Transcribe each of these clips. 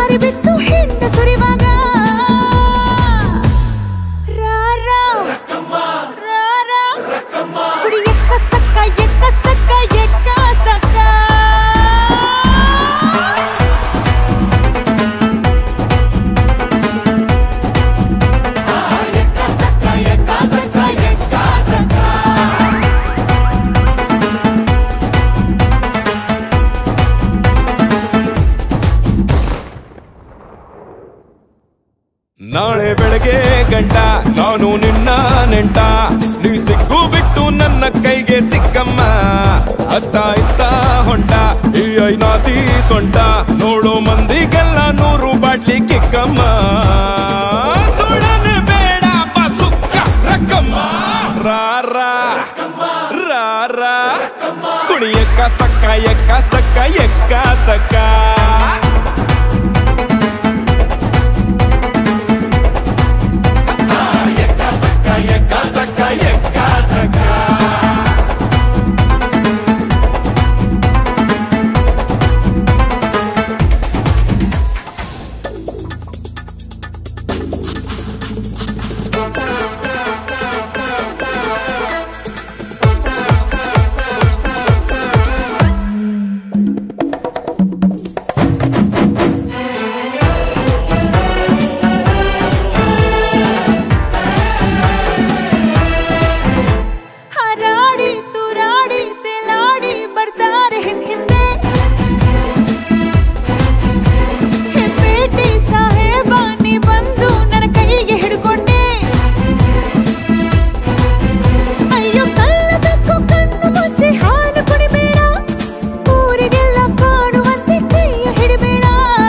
ದಾರಿ ಬಿಟ್ಟು ಹಿಂದೆ ಸುರಿವಾಗ ರಾರಾ, ರಾರಾ, ಕುಡಿ ಎಕ್ಕ ಸಕ್ಕ ಎಕ್ಕ ಸಕ್ಕ ಎಕ್ಕ ಸಕ್ಕ ನಾಳೆ ಬೆಳಗ್ಗೆ ಗಂಟ ನಾನು ನಿನ್ನ ನೆಂಟ ನೀ ಸಿಕ್ಕು ಬಿಟ್ಟು ನನ್ನ ಕೈಗೆ ಸಿಕ್ಕಮ್ಮ ಅತ್ತ ಇತ್ತ ಹೊಂಟ ಈ ಐನಾತಿ ಸೊಂಟ ನೋಡೋ ಮಂದಿಗೆಲ್ಲ ನೂರು ಬಾಟ್ಲಿ ಕಿಕ್ಕಮ್ಮ ಸುಡನೆ ಬೇಡ ಬಸುಕ್ಕ ರಕ್ಕಮ್ಮ ರಾರಾ ರಾರಾ ಕುಣಿ ಎಕ್ಕ ಸಕ್ಕ ಎಕ್ಕ ಸಕ್ಕ ಎಕ್ಕ ಸಕ್ಕ ಹಾರಾಡಿ ತೂರಾಡಿ ತೇಲಾಡಿ ಬರ್ತಾರೆ ಹಿಂದ್ ಹಿಂದೆ ಹೆಪ್ಪೇಟಿ ಸಾಹೇಬ ನೀ ಬಂದು ನನ್ನ ಕೈಗೆ ಹಿಡ್ಕೊಂಡೆ ಅಯ್ಯೋ ಕಳ್ಳದಕ್ಕೂ ಕಣ್ಣು ಮುಚ್ಚಿ ಹಾಲು ಕುಡಿಬೇಡ ಊರಿಗೆಲ್ಲ ಕಾಡುವಂತೆ ಕೈಯ ಹಿಡಿಬೇಡ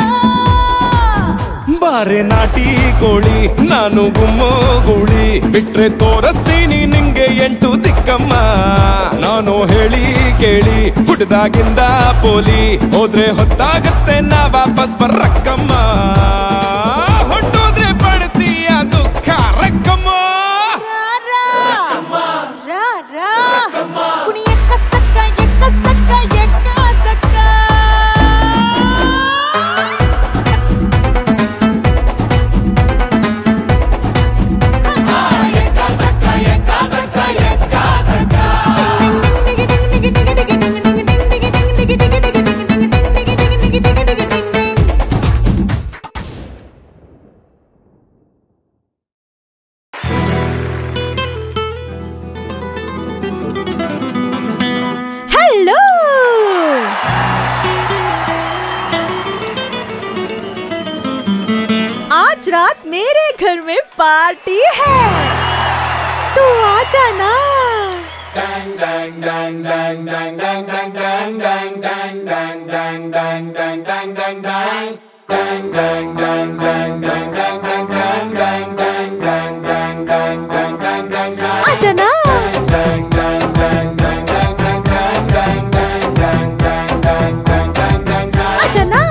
ಬಾರೆ ನಾಟಿ ಕೋಳಿ ನಾನು ಗುಮ್ಮೋ ಗೂಳಿ ಬಿಟ್ರೆ ತೋರಿಸ್ತೀನಿ ನಿಂಗೆ ಎಂಟು ದಿಕ್ಕಮ್ಮ ನಾನು ಹೇಳಿ ಕೇಳಿ ಹುಟ್ಟದಾಗಿಂದ ಪೋಲಿ ಹೋದ್ರೆ ಹೊತ್ತಾಗತ್ತೆ ನಾ ವಾಪಸ್ ಬರ್ರಕ್ಕಮ್ಮ ಹೊಟ್ಟೋದ್ರೆ ಪಡ್ತೀಯ ದುಃಖ ರಕ್ಕಮ್ಮ ರಾ ರಾ ರಾ ಕುಣಿ ಎಕ್ಕ ಸಕ್ಕ ಎಕ್ಕ ಸಕ್ಕ ಎಕ್ಕ ಸಕ್ಕ हेलो आज रात मेरे घर में पार्टी है तू आ जाना आ जाना आ जाना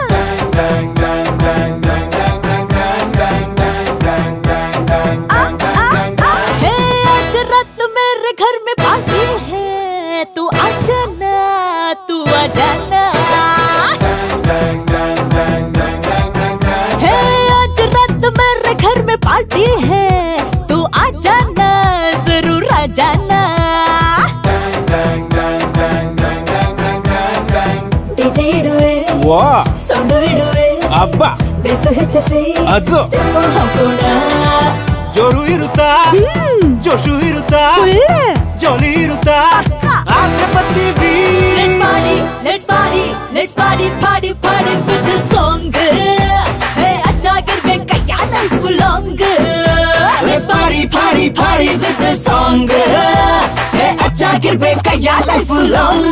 आ, आ, आ, हे, आज रात मेरे घर में पार्टी है तू आ जाना तू आ जाना हे आज रात मेरे घर में पार्टी है तू आ जाना जरूर आ जाना ಡಿಜೆ ಇಡುವೆ ವಾ ಸೌಂಡು ಇಡುವೆ ಅಬ್ಬ ಬೇಸು ಹೆಚ್ಚಿಸಿ ಅದು. ಸ್ಟೆಪ್ ಹಾಕೋಣ ಜೋರು ಇರುತ್ತಾ ಜೋಶು ಇರುತ್ತಾ ಜೋಲಿ ಇರುತ್ತಾ ಆದ್ರೆ ಬರ್ತೀವಿ Let's party, let's party, let's party, party, party with the song. Hey, ಅಚ್ಚಾಗಿರ್ಬೇಕಯ್ಯ life long. Let's party, party, party with the song. Hey, ಅಚ್ಚಾಗಿರ್ಬೇಕಯ್ಯ life long.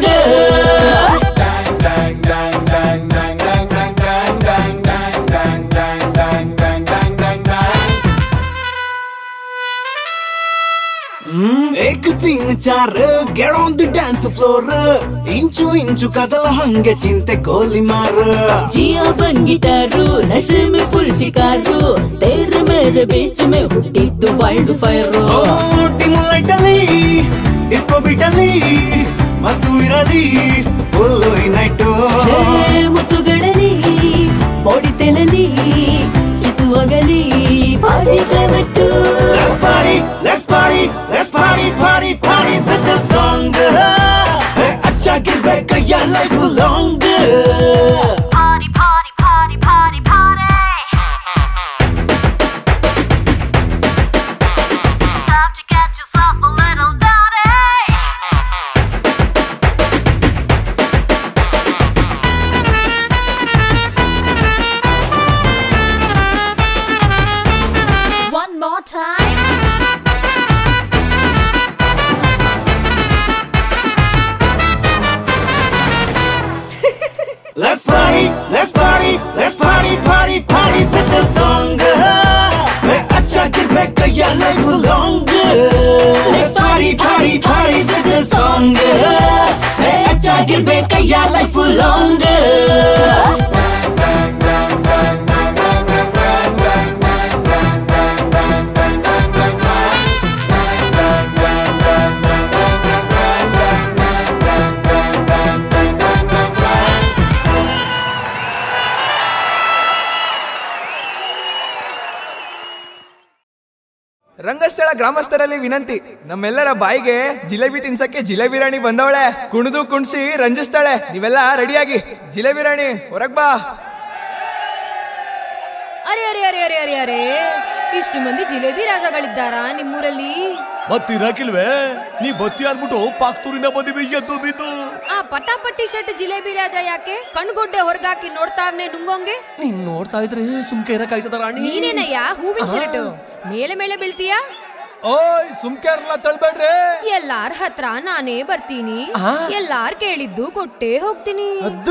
एक तीन चार get on the dance floor ಇಂಚು ಇಂಚು ಕದಲ ಹಂಗೆ ಚಿಂತೆ ಗೋಲಿ ಮಾರ जिया बन गिटारू नशे में फुल शिकारू तेरे मेरे बीच में ಹುಟ್ಟಿದ್ದು ವೈಲ್ಡ್ ಫೈರ್ ಟಿಮ್ ಲೈಟ್ ಅಲ್ಲಿ ಡಿಸ್ಕೋ ಬೀಟ್ ಅಲ್ಲಿ ಮಸ್ತು ಇರಲಿ ಫುಲ್ ನೈಟ್ ಮುತ್ತುಗಳಲ್ಲಿ ಬಾಡಿ ತೆಲಲಿ ಚಿತ್ತುವಾಗಲಿ party climate Let's party, let's party, let's party, party, party with the song. Hey, अच्छा गिरಬೇಕಯ್ಯ life long. Party, party, party, party, party. Time to get yourself a little naughty. One more time. Let's party, let's party, let's party, party, party with the song. Hey, अच्छा गिरಬೇಕಯ್ಯ life long. Let's party, party, party with the song. Hey, अच्छा ಗಿರಬೇಕಯ್ಯ life long. ರಂಗಸ್ಥಳ ಗ್ರಾಮಸ್ಥರಲ್ಲಿ ವಿನಂತಿ ನಮ್ಮೆಲ್ಲರ ಬಾಯಿಗೆ ಜಿಲೇಬಿ ತಿನ್ಸಕ್ಕೆ ಜಿಲೇಬಿ ರಾಣಿ ಬಂದವಳೆ ಕುಣಿದು ಕುಣಿಸಿ ರಂಜಿಸ್ತಾಳೆ ನೀವೆಲ್ಲ ರೆಡಿಯಾಗಿ ಜಿಲೇಬಿ ರಾಣಿ ಹೊರಗ್ ಬಾ ಅರೆ ಅರೆ ಅರೆ ಅರೆ ಅರೆ ಅರೆ ಇಷ್ಟು ಮಂದಿ ಜಿಲೇಬಿ ರಾಜಗಳಿದ್ದಾರಾ ನಿಮ್ಮೂರಲ್ಲಿ ಮತ್ತಿರಾಕಿಲ್ವೇ ನೀ ಬತ್ತಿ ಅಂದ್ಬಿಟ್ಟು ಪಾಕ್ತೂರಿಂದ ಬಂದಿವಿ ಎದ್ದು ಬಿದ್ದು ಆ ಪಟಾಪಟ್ಟಿ ಶರ್ಟ್ ಜಿಲೇಬಿ ರಾಜ ಯಾಕೆ ಕಣ್ಗೊಡ್ಡೆ ಹೊರಗಾಕಿ ನೋಡ್ತಾವ್ನೆ ನುಂಗೋಂಗೆ ನೀನ್ ನೋಡ್ತಾ ಇದ್ರೆ ಸುಮ್ಕೆ ಇರಕಾಯ್ತದ ರಾಣಿ ನೀನೇನಯ್ಯ ಹೂವಿನ ಶರ್ಟ್ ಮೇಲೆ ಮೇಲೆ ಬೀಳ್ತೀಯಾ ಓಯ್ ಸುಮ್ಕೆ ಇರಲ್ಲ ತಳ್ಬೇಡ್ರಿ ಎಲ್ಲಾರ್ ಹತ್ರ ನಾನೇ ಬರ್ತೀನಿ ಆ? ಎಲ್ಲಾರ್ ಕೇಳಿದ್ದು ಕೊಟ್ಟೆ ಹೋಗ್ತೀನಿ ಅದ್ದು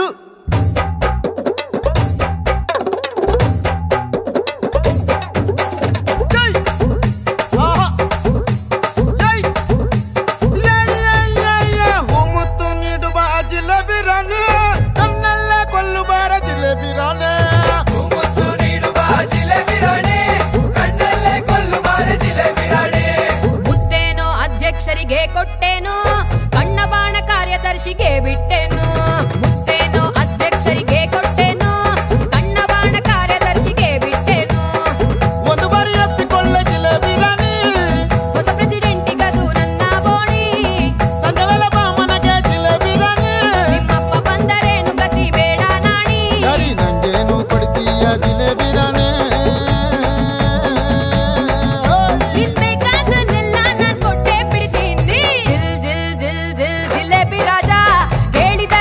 ಮುತ್ತು ನೀಡುವ ಜಿಲೇಬಿ ರಾಣಿ ಕಣ್ಣಲ್ಲೇ ಕೊಲ್ಲುಬಾರ ಜಿಲೇಬಿ ರಾಣಿ ಮುತ್ತೇನೋ ಅಧ್ಯಕ್ಷರಿಗೆ ಕೊಟ್ಟೇನೋ ಕಣ್ಣ ಬಾಣ ಕಾರ್ಯದರ್ಶಿಗೆ ಬಿಟ್ಟೇನು ಮುತ್ತೇನೋ ಅಧ್ಯಕ್ಷರಿಗೆ ಕೊಟ್ಟೇನು ಕಣ್ಣ ಬಾಣ ಕಾರ್ಯದರ್ಶಿಗೆ ಬಿಟ್ಟೇನು ಒಂದು ಬಾರಿ ಅಪ್ಪಿಕೊಳ್ಳ ಜಿಲೇಬಿ ರಾಣಿ ಹೊಸ ಪ್ರೆಸಿಡೆಂಟಿಗದು ನನ್ನ ಬೋಣಿ ಸಂಘವೆಲ ಬಾಮನಗೆ ಜಿಲೇಬಿ ರಾಣಿ ನಿಮ್ಮಪ್ಪ ಬಂದರೇನು ಗತಿ ಬೇಡ ನಾಣಿ ಸರಿ ನಂಗೇನು ಕೊಡ್ತೀಯ ಜಿಲೇಬಿ ರಾಣಿ ನಿನ್ಬೇಕಾದನ್ನೆಲ್ಲ ನಾನ್ ಕೊಟ್ಟೆ ಬಿಡ್ತೀನಿ ಜಿಲ್ ಜಿಲ್ ಜಿಲ್ ಜಿಲ್ ಜಿಲೇಬಿ ರಾಜ ಹೇಳಿದ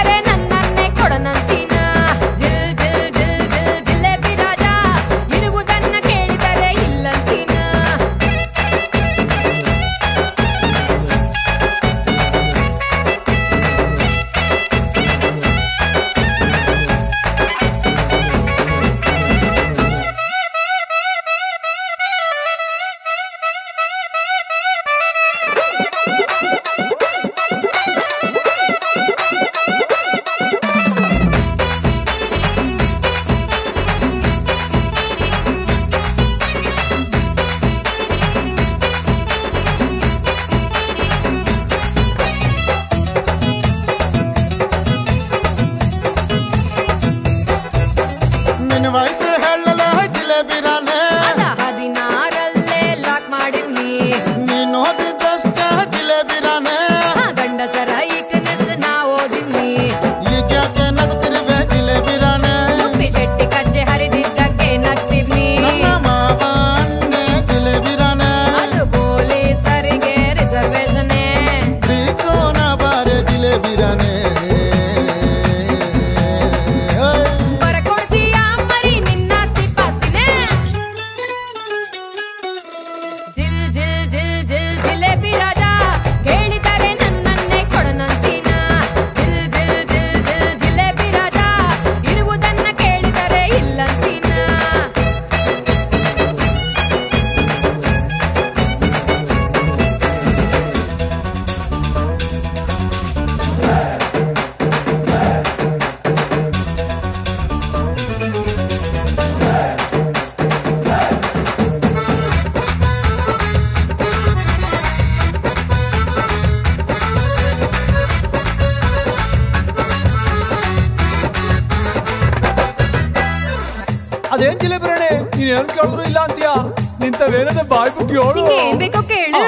ಅದೇನ್ ಜಿಲೇಬಿ ರಾಣಿ ನೀನ್ ಏನ್ ಕೇಳಿದ್ರು ಇಲ್ಲ ಅಂತೀಯ ನಿಂತವೇನದೆ ಬಾಯ್ ಬಿಟ್ಟು ಹೇಳು ನಿಂಗೆ ಏನ್ ಬೇಕೋ ಕೇಳು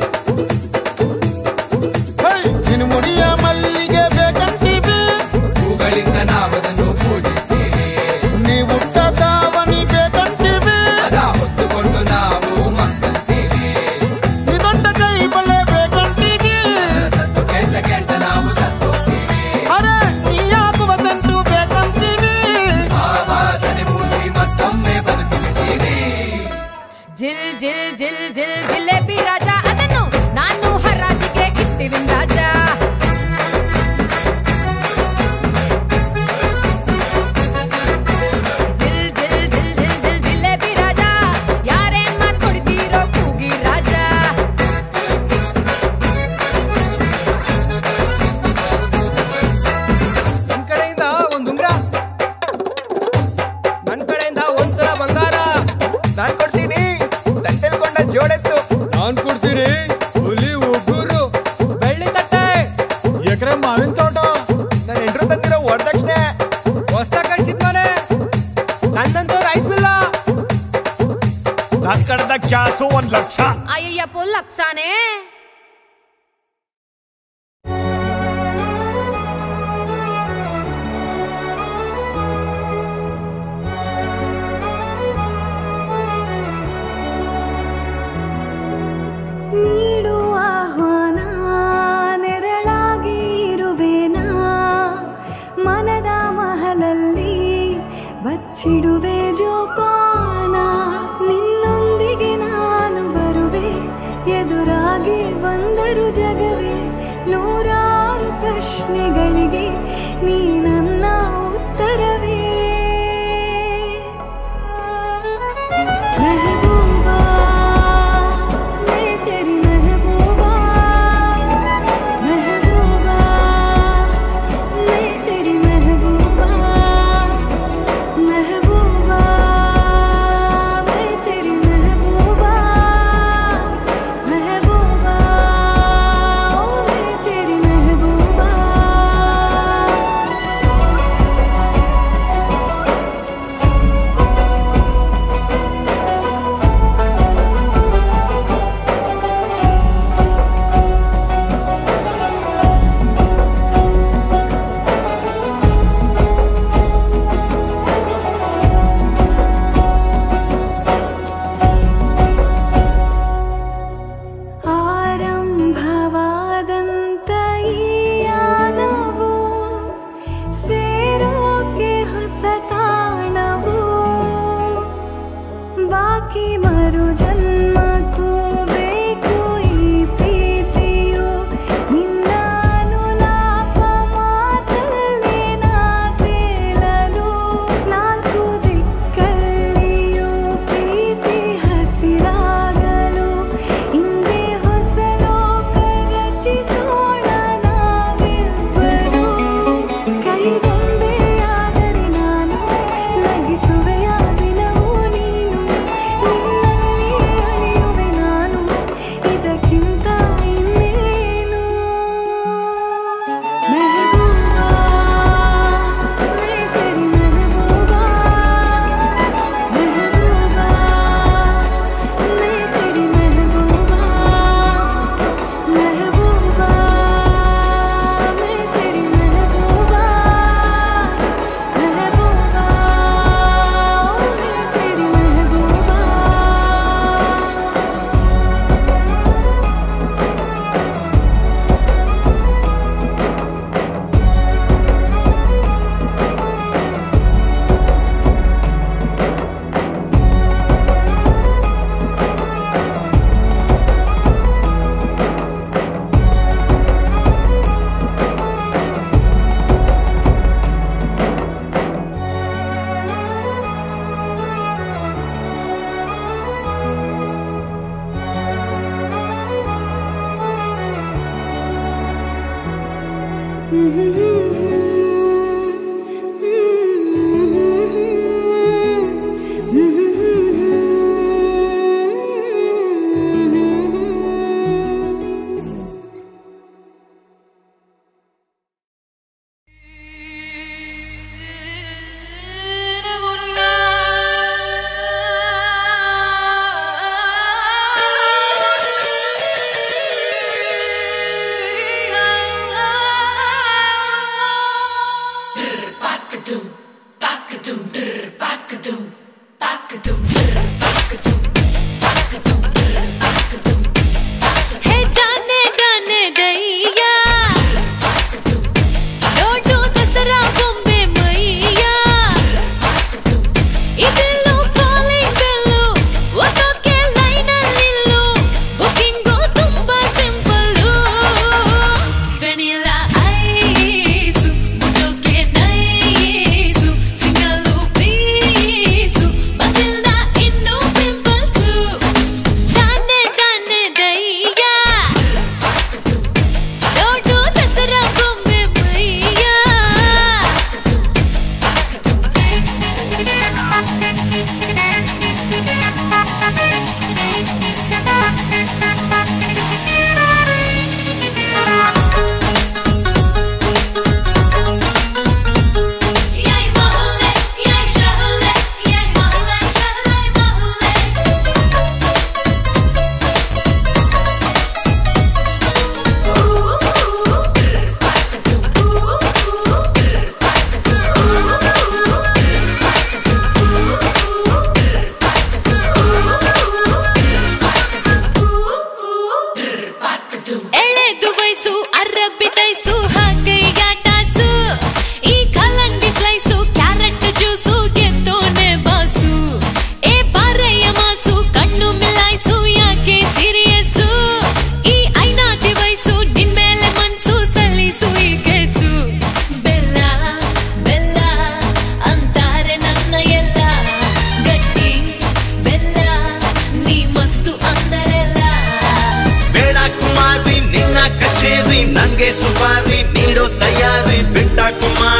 ಹೇ ನಿನ್ನ ಮುಡಿಯ ಮಲ್ಲಿಗೆ ಬೇಕಂತೀವಿ ಹೂಗಳಿಂದ ನಾವದನ್ನು ಪೂಜಿಸ್ತೇವೆ ನೀವು ದಾವಣಿ ಬೇಕಂತೀವಿ ಅದ ಹೊತ್ತುಕೊಂಡು ನಾವು ಮಕ್ಕಳ್ತೇವೆ ಈ ದೊಡ್ಡ ಕೈ ಬಳೆ ಬೇಕಂತೀವಿ ಸತ್ತು ಕೆಟ್ಟ ಕೆಟ್ಟ ನಾವು ಸತ್ತೋಗ್ತೇವೆ ಅರೆ ನೀ ಹಾಕುವ ಸಂಟು ಬೇಕಂತೀವಿ ಆ ವಾಸನೆ ಮೂಸಿ ಮತ್ತೊಮ್ಮೆ ಬದುಕುತ್ತೇವೆ ಜಿಲ್ ಜಿಲ್ ಜಿಲ್ ಜಿಲ್ ಜಿಲೇಬಿ ರಾಜ ಅದನ್ನು ನಾನು ಹರಾಜಿಗೆ ಇಟ್ಟಿವಿನ್ ರಾಜ ಜಿಲ್ ಜಿಲ್ ಜಿಲ್ ಜಿಲ್ ಜಿಲ್ ಜಿಲೇಬಿ ರಾಜ ಯಾರೇನ್ ಮಾತ್ ಕೊಡ್ತೀರೋ ಕೂಗಿ ರಾಜ ನನ್ ಕಡೆಯಿಂದ ಒಂದ್ ಉಂಗ್ರ ನನ್ ಕಡೆಯಿಂದ ಒಂದ್ ಸಲ ಬಂಗಾರ ನಾನ್ ಕೊಡ್ತೀನಿ ತಂಟೆಲ್ಕೊಂಡ ಜೋಡೆತ್ತು ನಾನ್ ಕೊಡ್ತೀನಿ ಹುಲಿ ಉಗುರು ಬೆಳ್ಳಿ ತಟ್ಟೆ ಎಕರೆ ಮಾವಿನ ತೋಟ ನನ್ನ ಹೆಂಡ್ರು ತಂದಿರೋ ವರದಕ್ಷಿಣೆ ಹೊಸ್ತ ಕಳ್ಸಿದ್ ಮನೆ ನಂದಂತೂ ರೈಸ್ ಮಿಲ್ಲ ನನ್ ಕಡೆದ ಕ್ಯಾಸು ಒಂದ್ ಲಕ್ಷ ಅಯ್ಯಯ್ಯ ಪುಲ್ ಲಕ್ಸಾನೆ ನೀಡು ಆಹ್ವಾನ ನೆರಳಾಗಿ ಇರುವೆನಾ ಮನದ ಮಹಲಲ್ಲಿ ಬಚ್ಚಿಡುವೆ ಜೋಪಾನ ನಿನ್ನೊಂದಿಗೆ ನಾನು ಬರುವೆ ಎದುರಾಗಿ ಬಂದರು ಜಗವೇ ನೂರಾರು ಪ್ರಶ್ನೆಗಳಿಗೆ ನೀ ನನ್ನ ಉತ್ತರವೇ महबूबा मैं तेरी महबूबा महबूबा मैं तेरी महबूबा महबूबा मैं तेरी महबूबा महबूबा ओ मैं तेरी महबूबा ಆರಂಭವಾದಂತ ಈ ಯಾನವು ಸೇರೋಕೆ ಹೊಸ ತಾಣವು ಬಾಕಿ ಮರು ಜನ್ಮಕ್ಕೂ ಬೇಕು ಈ ಪ್ರೀತಿಯು ನಿನ್ನ ಅನುಲಾಪ ಮಾತಲ್ಲಿ ನಾ ತೇಲಲು ನಾಲ್ಕು ದಿಕ್ಕಲ್ಲಿಯೂ ಪ್ರೀತಿ ಹಸಿರಾಗಲು ಹಿಂದೆ ಹೊಸ ಲೋಕ ರಚಿಸೋಣ ನಾವಿಬ್ಬರು ಕೈಗೊಂಬೆಯಾದರೆ ನಾನು ನಗಿಸುವೆಯ ದಿನವೂ ನೀನು ನಿನ್ನ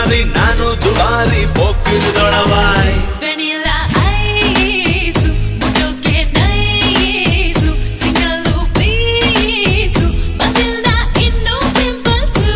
ಸುಮಾರಿ ನಾನು ದುಬಾರಿ ಪೋಕಿರಿದೊಳವಾಯ್ ವೆನಿಲಾ ಐಸು ಮುಟ್ಟೋಕೆ ನೈಸು ಸಿಂಗಲ್ಲು ಪೀಸು ಬಂದಿಲ್ಲ ಇನ್ನೂ ಪಿಂಪಲ್ಸು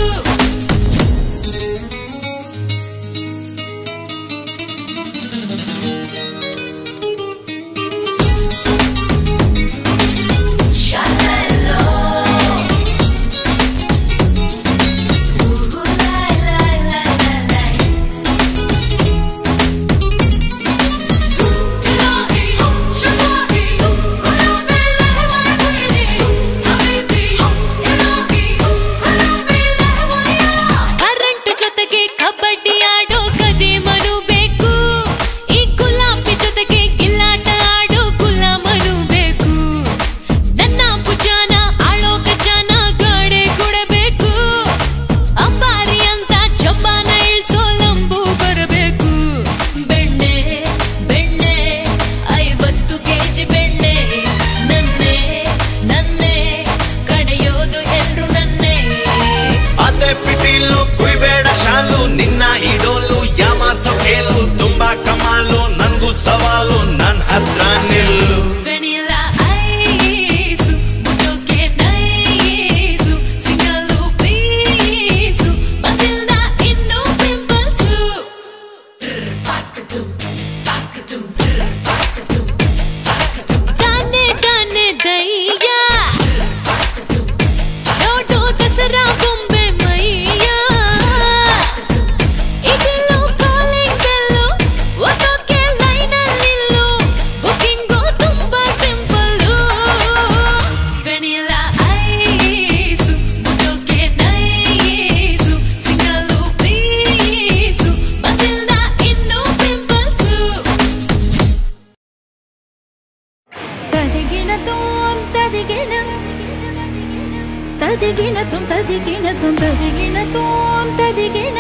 ಕರೆಂಟ್ ಜೊತೆಗೆ ಕಬಡ್ಡಿ ಆಡೋ ಕದಿಮನು ಬೇಕು ಈ ಗುಲಾಬಿ ಜೊತೆಗೆ ಗಿಲ್ಲಾಟ ಆಡೋ ಗುಲಾಮನು ಬೇಕು ನನ್ನ ಭುಜಾನ ಆಳೋ ಗಜಾನ ಗಾಡೆ ಕೊಡಬೇಕು ಅಂಬಾರಿ ಅಂತ ಜಂಬಾನ ಇಳ್ಸೋ ಲಂಬು ಬರಬೇಕು ಬೆಣ್ಣೆ ಬೆಣ್ಣೆ ಐವತ್ತು ಕೆಜಿ ಬೆಣ್ಣೆ ನನ್ನೆ ನನ್ನೆ ಕಡೆಯೋದು ಎಲ್ರು ನನ್ನೇ ಅದೇ ಪಿಟೀಲು ಕುಯ್ಬೇಡ ಶಾಲು ನಿನ್ನ ಇಡೋಲು ಯಾಮಾಸೋ ಕೇಲು ತುಂಬಾ ಕಮಾಲು ನನ್ಗೂ ಸವಾಲು ನನ್ ಹತ್ರ ನಿಲ್ಲು ವೆನಿಲಾ ಐಸು ಮುಟ್ಟೋಕೆ ನೈಸು ಸಿಂಗಲ್ಲು ಪೀಸು ಬಂದಿಲ್ಲ ಇನ್ನೂ ಪಿಂಪಲ್ಸು ತಾನೆ ತಾನೆ ದಯ್ಯ ನೋಡು ದಸರಾ ಬೊಂಬೆ ಮೈಯ ಇದಿಲ್ಲು ಕಾಲಿಂಗ್ ಬೆಲ್ಲು ಒತ್ತೋಕೆ ಲೈನಲ್ಲಿಲ್ಲು ಬುಕಿಂಗು ತುಂಬಾ ಸಿಂಪಲ್ಲು ವೆನಿಲಾ ಐಸು ಮುಟ್ಟೋಕೆ ನೈಸು ಸಿಂಗಲ್ಲು ಪೀಸು ಬಂದಿಲ್ಲ ಇನ್ನೂ ಪಿಂಪಲ್ಸು ತದಿಗಿಣ ತೋಂ ತದಿಗಿಣ ತದಿಗಿಣ ತುಂ ತದಿಗಿಣ ತುಂ ತದಿಗಿಣ ತೋಂ ತದಿಗಿಣ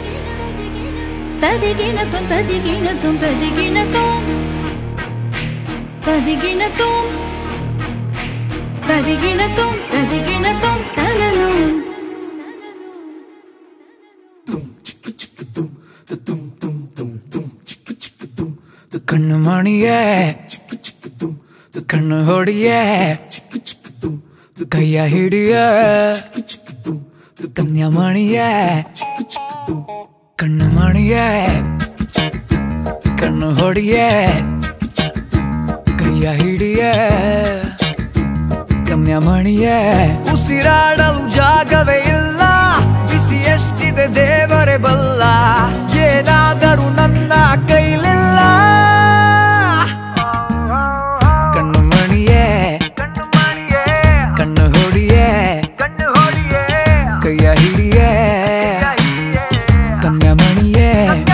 ತದಿಗಿಣ ತುಂ ತದಿಗಿಣ ತುಂ ತದಿಗಿಣ ತೋಂ ತದಿಗಿಣ ತೋಂ ತದಿಗಿಣ ತುಂ ತದಿಗಿಣ ತೋಂ ತಲಲು ಕಣ್ಣು ಮಣಿಯೇ ಕಣ್ಣು ಹೊಡಿಯೇ ಕೈಯ ಹಿಡಿಯ ಕನ್ಯಾ ಮಣಿಯೇ ಕಣ್ಣು ಮಣಿಯೇ ಕಣ್ಣು ಹೊಡಿಯೇ ಕೈಯ ಹಿಡಿಯ ಕನ್ಯಾ ಮಣಿಯೇ ಉಸಿರಾಡಲು ಜಾಗವೇ ಇಲ್ಲ ಬಿಸಿ ಎಷ್ಟಿದೆ ದೇವರೇ ಬಲ್ಲ ಏನಾದರೂ ನನ್ನ ಕೈಲಿಲ್ಲ ಕಣ್ಣು ಮಣಿಯೇ ಕಣ್ಣು ಹೊಡಿಯೇ ಕೈಯ ಹಿಡಿಯೇ ಕನ್ಯಾ ಮಣಿಯೇ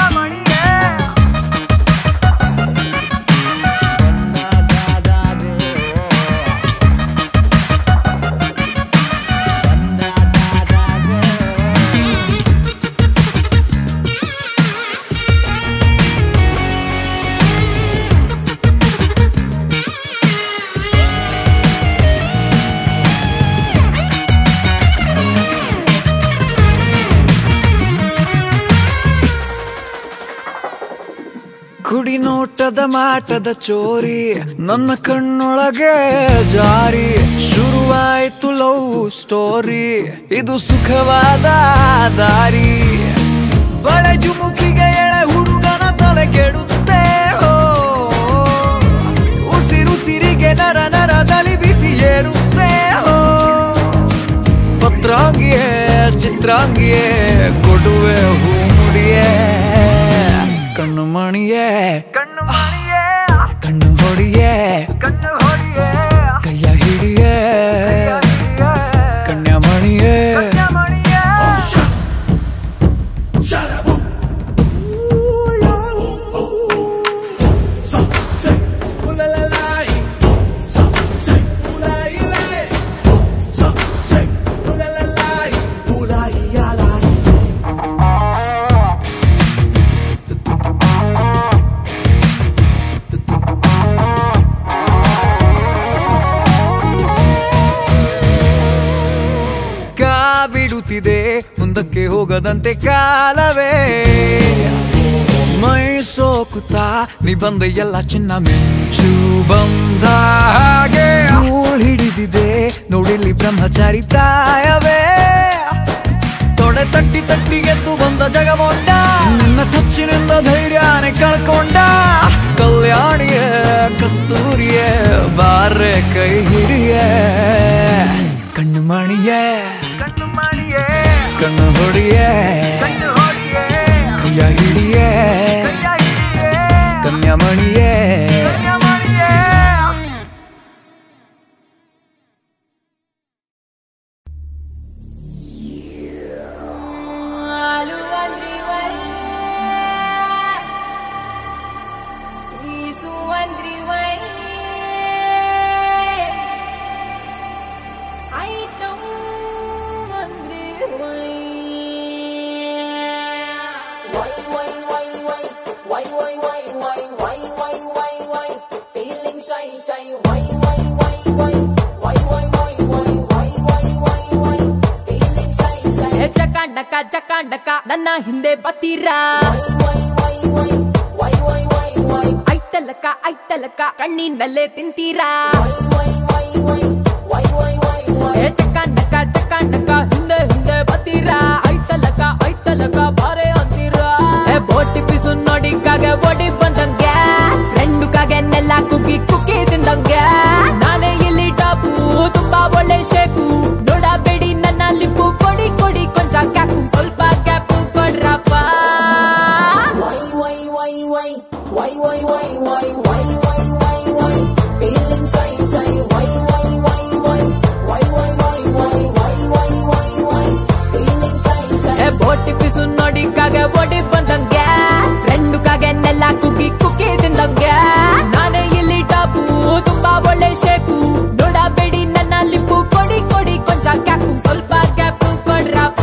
ಕುಡಿ ನೋಟದ ಮಾಟದ ಚೋರಿ ನನ್ನ ಕಣ್ಣೊಳಗೆ ಜಾರಿ ಶುರುವಾಯ್ತು ಲವ್ ಸ್ಟೋರಿ ಇದು ಸುಖವಾದ ದಾರಿ ಬಳೆ ಜುಮುಕಿಗೆ ಎಳೆ ಹುಡುಗನ ತಲೆ ಕೆಡುತ್ತೆ ಹೋ ಉಸಿರುಸಿರಿಗೆ ನರ ನರದಲ್ಲಿ ಬಿಸಿ ಏರುತ್ತೆ ಹೋ ಪತ್ರಾಂಗಿಯೇ ಚಿತ್ರಾಂಗಿಯೇ ಕೊಡುವೆ ಹೂ ಮುಡಿಯೇ ಕಣ್ಣು ಮಣಿಯೇ ಕಣ್ಣು ಮಣಿಯೇ ಕಣ್ಣು ಹೊಡಿಯೇ ಕಣ್ಣು ಹೊಡಿಯೇ ಕೈಯ ಹಿಡಿಯೇ ಕನ್ಯಾ ಮಣಿಯೇ Say, ooh la la la, ooh la la la. ಸಿಗದಂತೆ ಕಾಲವೇ ಮೈ ಸೋಕುತ್ತಾ ನೀ ಬಂದ ಎಲ್ಲ ಚಿನ್ನ ಮಿಂಚು ಬಂದ ಹಾಗೆ ಧೂಳ್ ಹಿಡಿದಿದೆ ನೋಡಿಲ್ಲಿ ಬ್ರಹ್ಮಚಾರಿ ಪ್ರಾಯವೇ ತೊಡೆ ತಟ್ಟಿ ತಟ್ಟಿ ಎದ್ದು ಬಂದ ಜಗಮೊಂಡ ನಿನ್ನ ಟಚ್ಚಿನಿಂದ ಧೈರ್ಯನೇ ಕಳ್ಕೊಂಡ ಕಲ್ಯಾಣಿಯೇ ಕಸ್ತೂರಿಯೇ ಬಾರೆ ಕೈ ಹಿಡಿಯೇ ಕಣ್ಣು ಮಣಿಯೇ ಕಣ್ಣು ಹೊಡಿಯೇ ಕೈಯ ಹಿಡಿಯೇ ಕನ್ಯಾಮಣಿಯೇ ಚಕಾಂಡಕ ಚಕಾಂಡಕ ನನ್ನ ಹಿಂದೆ ಬತ್ತೀರಾ ಐತಲಕ ಐತಲಕ ಕಣ್ಣಿನಲ್ಲೇ ತಿಂತೀರಾ ಏ ಚಕಾಂಡಕ ಚಕಾಂಡಕ ಹಿಂದೆ ಹಿಂದೆ ಬತ್ತೀರಾ ಐತಲಕ ಐತಲಕ ಬಾರೆ ಅಂತೀರಾ ಏ ಬೋಟಿ ಪಿಸು ನೋಡಿ ಕಾಗೆ ಬೋಡಿ ಬಂದಂಗೆ ಫ್ರೆಂಡು ಕಾಗೆ ನೆಲ್ಲ ಕುಗ್ಗಿ ಕುಕ್ಕಿ ತಿಂದಂಗೆ ನಾನೇ ಇಲ್ಲಿ ಟಾಪು ತುಂಬಾ ಒಳ್ಳೆ ಶೇಪು ನೋಡಬೇಡಿ ನನ್ನ ಲಿಪ್ಪು ಕೊಡಿ ಕೊಡಿ ಕೊಂಚ ಕ್ಯಾಪು ಸ್ವಲ್ಪ ಕ್ಯಾಪು ಕೊಡ್ರಪ್ಪ ಏ ಬೋಟಿ ಪಿಸು ನೋಡಿ ಕಾಗೆ ಬೋಡಿ ಬಂದಂಗೆ ಫ್ರೆಂಡು ಕಾಗೆ ನೆಲ್ಲ ಕುಗ್ಗಿ ಕುಕ್ಕಿ ತಿಂದಂಗೆ ನಾನೇ ಇಲ್ಲಿ ಟಾಪು ತುಂಬಾ ಒಳ್ಳೆ ಶೇಪು ನೋಡಬೇಡಿ ನನ್ನ ಲಿಪ್ಪು ಕೊಡಿ ಕೊಡಿ ಕೊಂಚ ಕ್ಯಾಪು ಸ್ವಲ್ಪ ಕ್ಯಾಪು ಕೊಡ್ರಪ್ಪ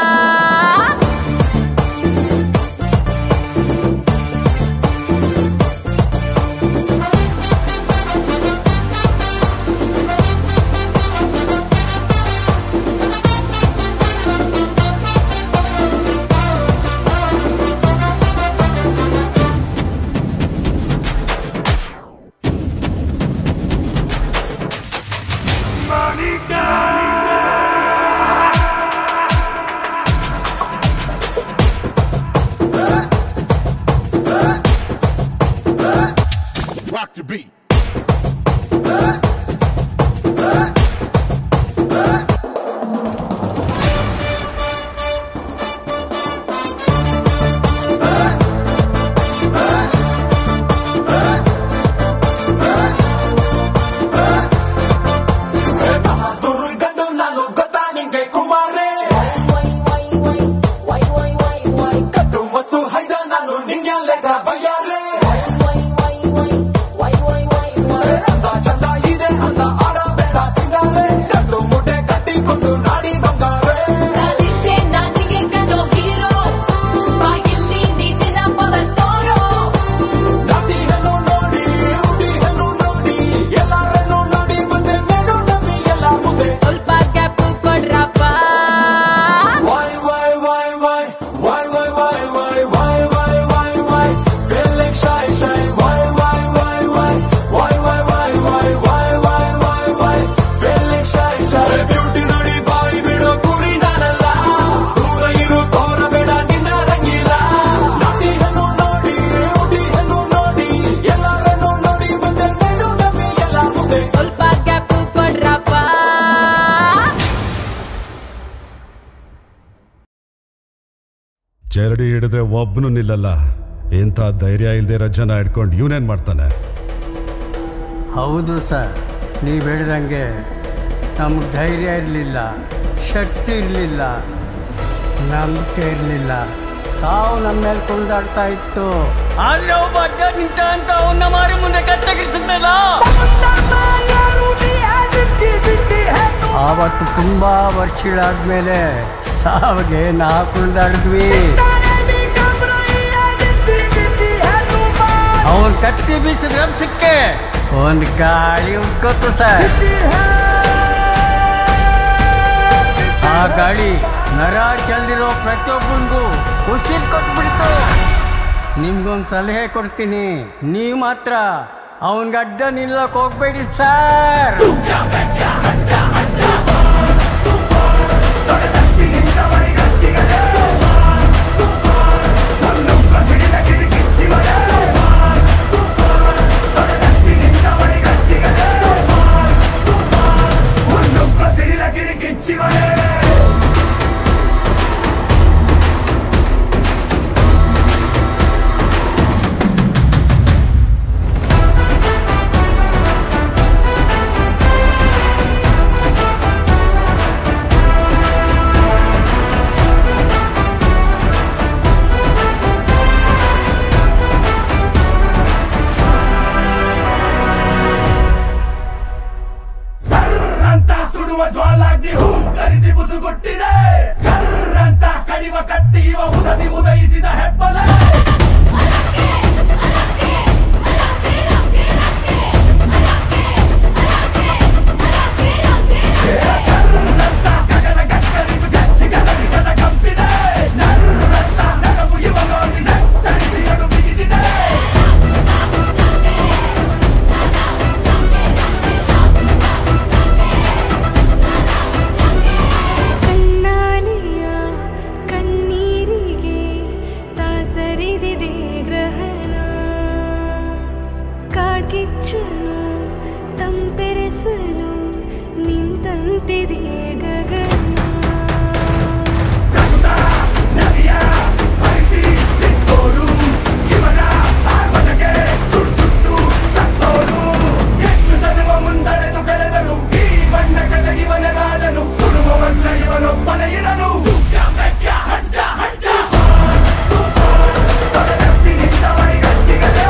Rock the beat. ದುರ್ಗಂಡು ನಾನು ಗೊತ್ತಾ ನಿಂಗೆ ಕುಮಾರೇ ಕಟ್ಟು ಮಸ್ತು ಹೈದ ನಾನು ನಿಂಗೆ ಲೆಕ್ಕ ಬಯ್ಯಾರೆ ಅಂದ ಚಂದ ಇದೆ ಅಂತ ಆಡಬೇಡ ಸಿಂಗಾರೆ ಕಟ್ಟು ಮುಟ್ಟೆ ಕಟ್ಟಿಕೊಂಡು ನಾಡಿ ಬಂಗಾರೆ ಕಾದಿದ್ದೆ ನಾನಿಗೆ ಕಣೋ ಹೀರೋ ಬಾ ಇಲ್ಲಿ ನೀತಿನ ಪವರ್ ತೋರೋ ನಾಟಿ ಹೆಣ್ಣು ನೋಡಿ ಹುಡಿ ಹೆಣ್ಣು ನೋಡಿ ಎಲ್ಲರನ್ನು ನೋಡಿ ಬಂದೆ ಮೇಡು ನಮ್ಮಿ ಎಲ್ಲ ಮುಂದೆ ಸ್ವಲ್ಪ ಕ್ಯಾಪು ಕೊಡ್ರಪ್ಪ Why, why, why, why, why, why, why, why, why, why, why, why, feeling shy, shy, why, why, why, why, why, why, why, why, why, why, why, why, feeling shy, shy. Beauty ನೋಡಿ ಬಾಯಿ ಬಿಡೋ ಕುರಿ ನಾನಲ್ಲ ದೂರ ಇರು ತೋರಬೇಡ ನಿನ್ನ ರಂಗಿಲ್ಲ ನಾಟಿ ಹೆಣ್ಣು ನೋಡಿ ಹುಡಿ ಹೆಣ್ಣು ನೋಡಿ ಎಲ್ಲರನ್ನು ನೋಡಿ ಬಂದೆ ನೀನು ನಮ್ಮಿ ಎಲ್ಲ ಮುಂದೆ ಸ್ವಲ್ಪ ಕ್ಯಾಪು ಕೊಡ್ರಪ್ಪ ಚರಡಿ ಹಿಡಿದ್ರೆ ಒಬ್ಬನು ನಿಲ್ಲಲ್ಲ ಇಂಥ ಧೈರ್ಯ ಇಲ್ದೇ ಇರೋ ಜನ ಹಿಡ್ಕೊಂಡು ಇವನೇನ್ ಮಾಡ್ತಾನೆ ಹೌದು ಸರ್ ನೀವು ಹೇಳಿದಂಗೆ ನಮಗೆ ಧೈರ್ಯ ಇರಲಿಲ್ಲ ಶಕ್ತಿ ಇರಲಿಲ್ಲ ನಂಬಿಕೆ ಇರಲಿಲ್ಲ ಸಾವು ನಮ್ಮ ಮೇಲೆ ಕುಣಿದಾಡ್ತಾ ಇತ್ತು ಆದ್ರೆ ಒಬ್ಬ ಅಡ್ಡ ನಿಂತ ಅಂತ ಅವನ್ನ ಮಾರಿ ಮುಂದೆ ಕತ್ತಗಿರ್ತಲ್ಲ ಆವತ್ತು ತುಂಬಾ ವರ್ಷಗಳಾದ್ಮೇಲೆ ಸಾವಿಗೆ ನಾ ಕುಣಿದಾಡಿದ್ವಿ ಅವನ್ ಕತ್ತಿ ಬೀಸಿದ ರಭಸಕ್ಕೆ ಒಂದ್ ಗಾಳಿ ಉಟ್ಕೋತು ಸರ್ ಆ ಗಾಳಿ ನರ ಚೆಲ್ದಿರೋ ಪ್ರತಿಯೊಬ್ಬನಿಗೂ ಉಸಿರು ಕೊಟ್ಬಿಡ್ತು ನಿಮ್ಗೊಂದು ಸಲಹೆ ಕೊಡ್ತೀನಿ ನೀವು ಮಾತ್ರ ಅವನ್ಗೆ ಅಡ್ಡ ನಿಲ್ಲಕ್ಕೆ ಹೋಗ್ಬೇಡಿ ಸರ್ ಸರ್ರಂತ ಸುಡುವ ಜ್ವಾಲಾಗ್ನಿ ಹೂಂಕರಿಸಿ ಬುಸುಗುಟ್ಟಿದೆ ಕರ್ರಂತ ಕಡಿವ ಕತ್ತಿ ಇವ ಉದದಿ ಉದಯಿಸಿದ ಹೆಬ್ಬಲೆ ಕರ್ರಂತ ಗಗನ ಗಕ್ಕರಿದು ಗಚ್ಚಿ ಗದರಿಗದ ಕಂಪಿದೆ ನರ್ರಂತ ನಗವು ಇವ ನೋಡಿ ನಚ್ಚರಿಸಿ ಅಡು ಬಿಗಿದಿದೆ ಕಣ್ಣಾಲಿಯ ಕಣ್ಣೀರಿಗೆ ತಾಸರಿದಿದೆ ಗ್ರಹಣ ಕಾಡ್ಗಿಚ್ಚನು ತಂಪೆರೆಸಲು ನಿಂತಂತಿದೆ ಗಗನ ನದಿಯ ಹರಿಸಿ ನಿಂತೋರು ಇವನ ಆರ್ಭಟಕ್ಕೆ ಸುಡು ಸುಟ್ಟು ಸತ್ತೋರು ಎಷ್ಟು ಜನ್ಮ ಮುಂದಡೆದು ಕಳೆದರು ಈ ಬಣ್ಣ ಕತೆಗಿವನ ರಾಜನು ಸುಡುವ ಮಂತ್ರ ಇವನೊಬ್ಬನ ಇರಲು ಮೆಕ್ಕ ಹಡ್ಜ ಹಡ್ಜ ತೊಡೆದಪ್ಪಿನಿಂದ ಮಣಿಗಟ್ಟಿಗಲೇ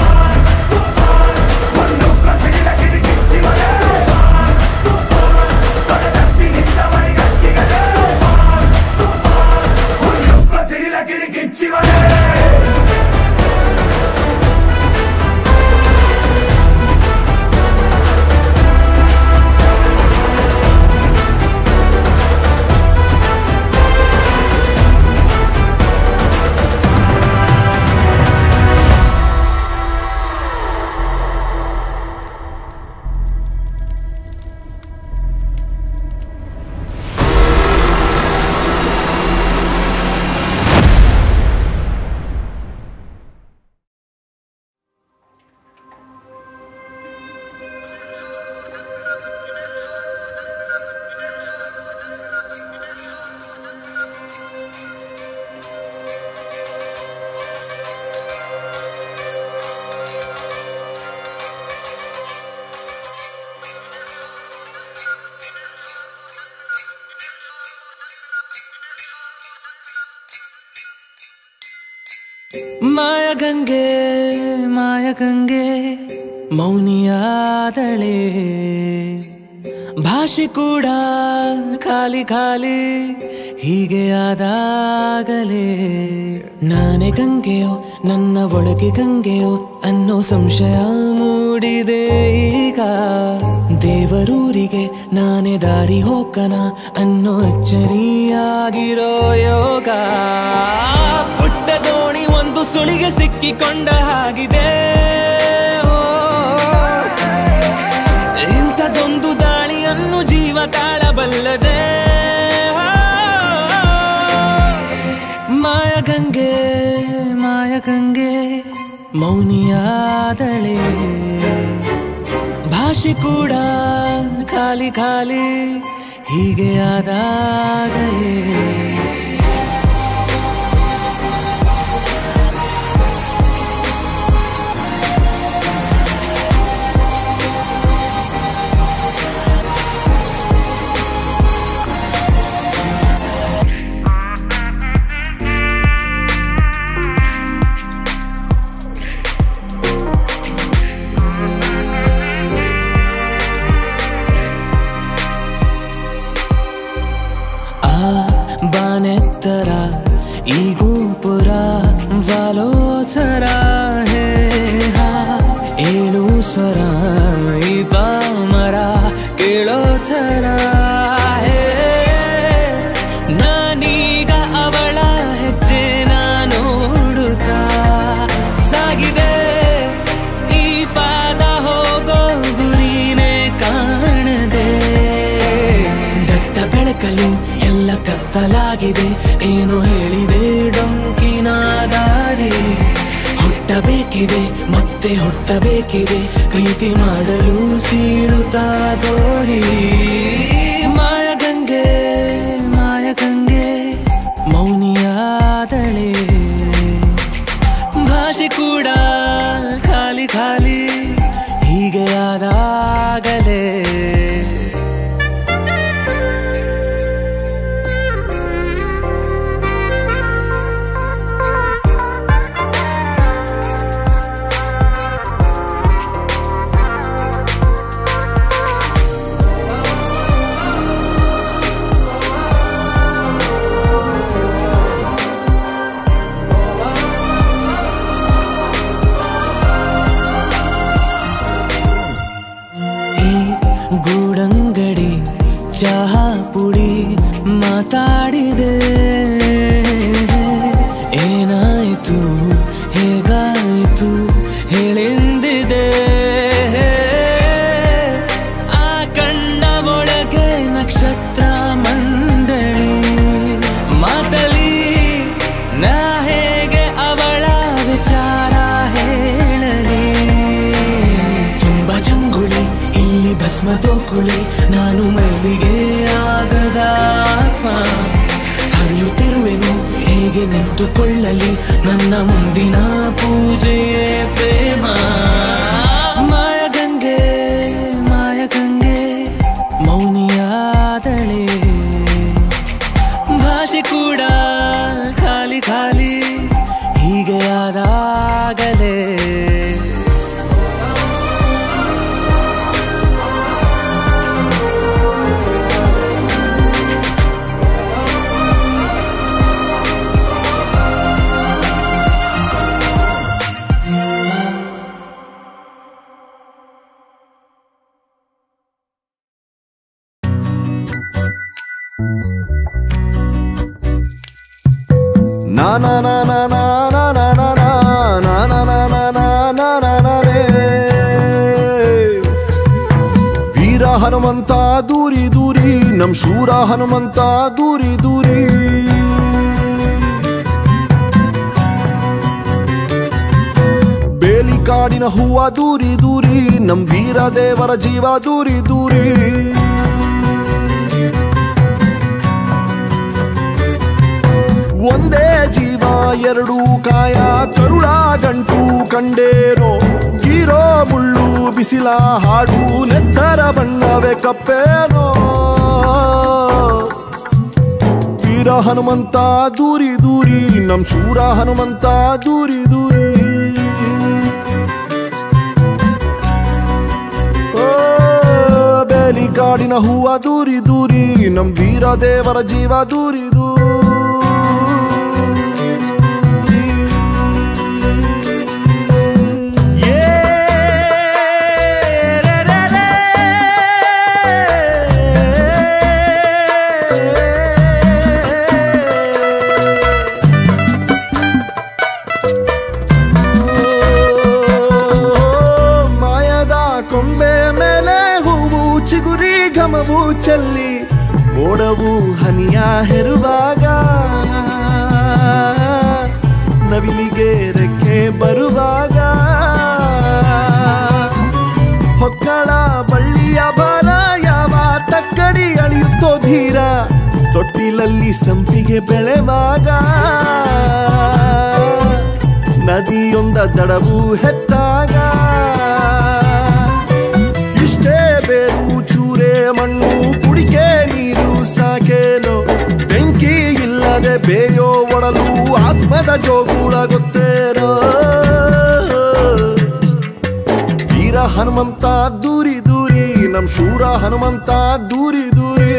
ಒಂದು ಕಸಡಿನ ಕಿಡಿಕಿಚ್ಚಿವಲೇ ತೊಡೆದಪ್ಪಿನಿಂದ ಮಣಿಗಟ್ಟಿಗಲೇ ಒಂದು ಕಸಡಿನ ಕಿಡಿಕಿಚ್ಚಿವಲೇ ಮಾಯಗಂಗೆ ಮಾಯಗಂಗೆ ಮೌನಿಯಾದಳೆ ಭಾಷೆ ಕೂಡ ಖಾಲಿ ಖಾಲಿ ಹೀಗೆ ಆದಾಗಲೇ ನಾನೇ ಗಂಗೆಯೋ ನನ್ನ ಒಳಗೆ ಗಂಗೆಯೋ ಅನ್ನೋ ಸಂಶಯ ಮೂಡಿದೆ ಈಗ ದೇವರೂರಿಗೆ ನಾನೇ ದಾರಿ ಹೋಗನ ಅನ್ನೋ ಅಚ್ಚರಿಯಾಗಿರೋ ಯೋಗ ಪುಟ್ಟ ದೋಣಿ ಒಂದು ಸುಳಿಗೆ ಸಿಕ್ಕಿಕೊಂಡ ಹಾಗಿದೆ ಓ, ಇಂಥದೊಂದು ದಾಳಿಯನ್ನು ಜೀವ ತಾಳಬಲ್ಲದೆ ಮಾಯಗಂಗೆ ಮಾಯಗಂಗೆ ಮೌನಿಯಾದಳೆ ಭಾಷೆ ಕೂಡ ಖಾಲಿ ಖಾಲಿ ಹೀಗೆ ಆದಾಗಲೇ ಆ ಬದಲಾಗಿದೆ ಏನು ಹೇಳಿದೆ ಡೊಂಕಿನ ದಾರಿ ಹುಟ್ಟಬೇಕಿದೆ ಮತ್ತೆ ಹುಟ್ಟಬೇಕಿದೆ ಪ್ರೀತಿ ಮಾಡಲು ಸೀಳುತ್ತಾ ಗೋರಿ ಮಾಯಗಂಗೆ ಮಾಯಗಂಗೆ ಮೌನಿಯಾದಳೆ ಭಾಷೆ ಕೂಡ ಖಾಲಿ ಖಾಲಿ ಹೀಗೆ ಆದಾಗಲೇ ಈ ಗೂಡಂಗಡಿ ಚಹಾ ಪುಡಿ ಮಾತಾಡಿದೆ ಏನಾಯಿತು ಹೇಗಾಯಿತು ಹೇಳೆಂದಿದೆ ಆ ಕಂಡ ಒಳಗೆ ನಕ್ಷತ್ರ ಮಂಡಳಿ ಮಾತಲಿ ನಾ ಹೇಗೆ ಅವಳ ವಿಚಾರ ಹೇಳಲಿ ತುಂಬ ಜಂಗುಳಿ ಇಲ್ಲಿ ಭಸ್ಮ ತೋಕುಳಿ ನಾನು ಮೈಲಿಗೆ ಆಗದ ಆತ್ಮ ಹರಿಯುತ್ತಿರುವೆನು ಹೇಗೆ ನಿಂತುಕೊಳ್ಳಲಿ ನನ್ನ ಮುಂದಿನ ಪೂಜೆಯೇ ಪ್ರೇಮ ಮಾಯಗಂಗೆ ಮಾಯಗಂಗೆ ಮೌನಿಯಾದಳೆ ಭಾಷೆ ಕೂಡ ಖಾಲಿ ಖಾಲಿ ಹೀಗೆ ಆದಾಗಲೇ Na na na na na na na na na na na na na na na na na ರೇ. ವೀರ ಹನುಮಂತ ದೂರಿ ದೂರಿ ನಮ್ ಶೂರ ಹನುಮಂತ ದೂರಿ ದೂರಿ ಬೇಲಿ ಕಾಡಿನ ಹೂವ ದೂರಿ ದೂರಿ ನಮ್ ವೀರ ದೇವರ ಜೀವ ದೂರಿ ದೂರಿ ಒಂದೇ ಜೀವ ಎರಡು ಕಾಯ ಕರುಳ ಗಂಟು ಕಂಡೇನೋ ಗೀರೋ ಮುಳ್ಳು ಬಿಸಿಲ ಹಾಡು ನೆತ್ತರ ಬಣ್ಣವೇ ಕಪ್ಪೇನೋ ವೀರ ಹನುಮಂತ ದೂರಿ ದೂರಿ ನಮ್ ಶೂರ ಹನುಮಂತ ದೂರಿ ದೂರಿ ಓ, ಬೇಲಿ ಕಾಡಿನ ಹೂವ ದೂರಿ ದೂರಿ ನಮ್ ವೀರ ದೇವರ ಜೀವ ದೂರಿ ದೂರಿ ಮಾಯದ ಕೊಂಬೆ ಮೇಲೆ ಹೂವು ಚಿಗುರಿ ಘಮವು ಚೆಲ್ಲಿ ಮೋಡವು ಹನಿಯ ಹೆರುವಾಗ ನವಿಲಿಗೆ ರೆಕ್ಕೆ ಬರುವಾಗ ಹೊಕ್ಕಳ ಬಳ್ಳಿಯ ಬರ ಯಾವ ತಕ್ಕಡಿ ಅಳಿಯುತ್ತೋ ಧೀರ ತೊಟ್ಟಿಲಲ್ಲಿ ಸಂಪಿಗೆ ಬೆಳೆವಾಗ ನದಿಯೊಂದ ದಡವು ಹೆತ್ತಾಗ ಇಷ್ಟೇ ಬೇರು ಚೂರೆ ಮಣ್ಣು ಕುಡಿಕೆ ನೀರು ಸಾಕೇನೋ ಬೆಂಕಿ ಇಲ್ಲದೆ ಬೇಯೋ ಒಡಲು ಆತ್ಮದ ಜೋಗುಳ ಗೊತ್ತೇನೋ ವೀರ ಹನುಮಂತ ದೂರಿ ದೂರಿ ನಮ್ ಶೂರ ಹನುಮಂತ ದೂರಿ ದೂರಿ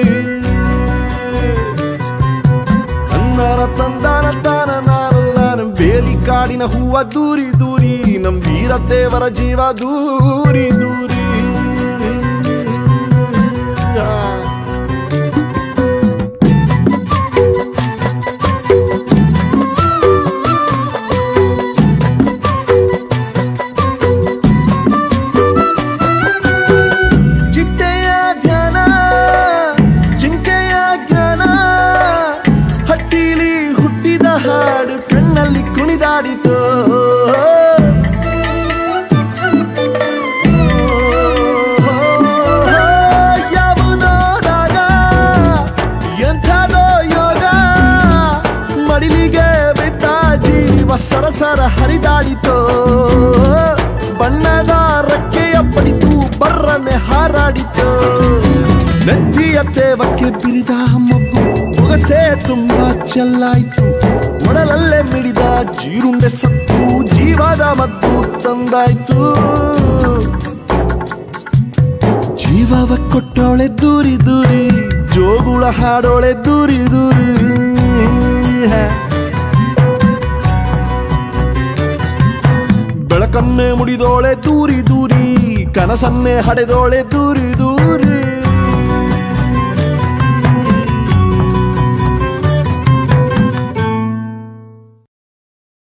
ತನ್ನಾನ ತಂದಾನ ತಾನ ನಾನು ನಾನು ಬೇಲಿ ಕಾಡಿನ ಹೂವ ದೂರಿ ದೂರಿ ನಮ್ ವೀರ ದೇವರ ಜೀವ ದೂರಿ ದೂರಿ ಆ. ಚಿಟ್ಟೆಯ ಧ್ಯಾನ ಚಿಂಕೆಯ ಜ್ಞಾನ ಹರಿದಾಡಿತು ಯಾವುದೋ ರಾಗ ಎಂಥದೋ ಯೋಗ ಮಡಿಲಿಗೆ ಬಿದ್ದ ಜೀವ ಸರಸರ ಹರಿದಾಡಿತು ಬಣ್ಣದ ರೆಕ್ಕೆಯ ಪಡಿತು ಬರ್ರನೆ ಹಾರಾಡಿತು ನೆತ್ತಿಯ ತೇವಕ್ಕೆ ಬಿರಿದ ಮಬ್ಬು ಬೊಗಸೆ ತುಂಬಾ ಚೆಲ್ಲಾಯ್ತು ಒಡಲಲ್ಲೇ ಮಿಡಿದ ಜೀರುಂಡೆ ಸತ್ತು ಜೀವದ ಮದ್ದು ತಂದಾಯ್ತು ಜೀವವ ಕೊಟ್ಟೋಳೆ ದೂರಿ ದೂರಿ ಜೋಗುಳ ಹಾಡೋಳೆ ದೂರಿ ದೂರಿ ಬೆಳಕನ್ನೇ ಮುಡಿದೋಳೆ ದೂರಿ ದೂರಿ ಕನಸನ್ನೇ ಹಡೆದೋಳೆ ದೂರಿ ದೂರಿ